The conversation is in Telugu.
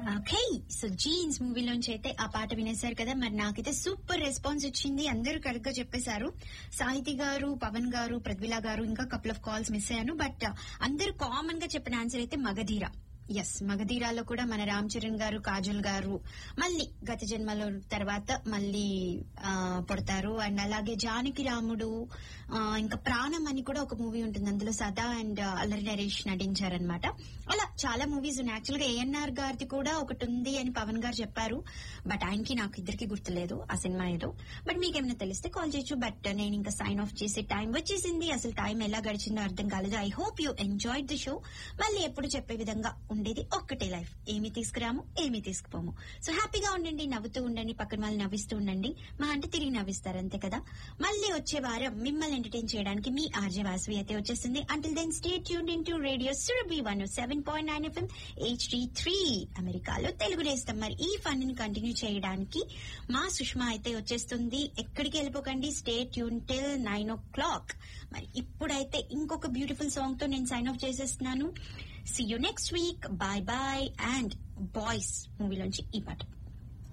ఓకే సో జీన్స్ మూవీలోంచి అయితే ఆ పాట వినేశారు కదా మరి నాకైతే సూపర్ రెస్పాన్స్ వచ్చింది అందరూ కరెక్ట్ గా చెప్పేశారు సాహితి గారు పవన్ గారు ప్రద్విలా గారు ఇంకా కపుల్ ఆఫ్ కాల్స్ మిస్ అయ్యాను బట్ అందరూ కామన్ గా చెప్పిన ఆన్సర్ అయితే మగధీర ఎస్ మగధీరాలో కూడా మన రామ్ చరణ్ గారు కాజల్ గారు మళ్ళీ గత జన్మలో తర్వాత మళ్ళీ ఆ, పుడతారు అండ్ అలాగే జానకి రాముడు ఆ, ఇంకా ప్రాణం అని కూడా ఒక మూవీ ఉంటుంది అందులో సదా అండ్ అల్లరి నరేష్ నటించారనమాట అలా చాలా మూవీస్ ఉన్నాయి యాక్చువల్ గా ఏఎన్ఆర్ గారిది కూడా ఒకటి ఉంది అని పవన్ గారు చెప్పారు బట్ ఆయనకి నాకు ఇద్దరికి గుర్తులేదు ఆ సినిమా ఏదో బట్ మీకేమైనా తెలిస్తే కాల్ చేయొచ్చు బట్ నేను ఇంకా సైన్ ఆఫ్ చేసే టైం వచ్చేసింది అసలు టైం ఎలా గడిచిందో అర్థం కాలేదు I hope you enjoyed the show మళ్ళీ ఎప్పుడు చెప్పే విధంగా ఉండేది ఒక్కటే లైఫ్ ఏమి తీసుకురాము ఏమి తీసుకుపోము సో హ్యాపీగా ఉండండి నవ్వుతూ ఉండండి పక్కన వాళ్ళు నవ్విస్తూ ఉండండి మా అంటే తిరిగి నవ్విస్తారు అంతే కదా మళ్ళీ వచ్చే వారం మిమ్మల్ని ఎంటర్టైన్ చేయడానికి మీ ఆర్జే వాసవి అయితే వచ్చేస్తుంది until then stay tune in to radio Surabhi one seven point nine FM HD three అమెరికాలో తెలుగు నేస్తాం మరి ఈ ఫన్ ని కంటిన్యూ చేయడానికి మా సుష్మా అయితే వచ్చేస్తుంది ఎక్కడికి వెళ్ళిపోకండి stay tune till nine o'clock మరి ఇప్పుడైతే ఇంకొక బ్యూటిఫుల్ సాంగ్ తో నేను సైన్ ఆఫ్ చేసేస్తున్నాను see you next week bye bye and boys మూవీలోంచి ఈ పాట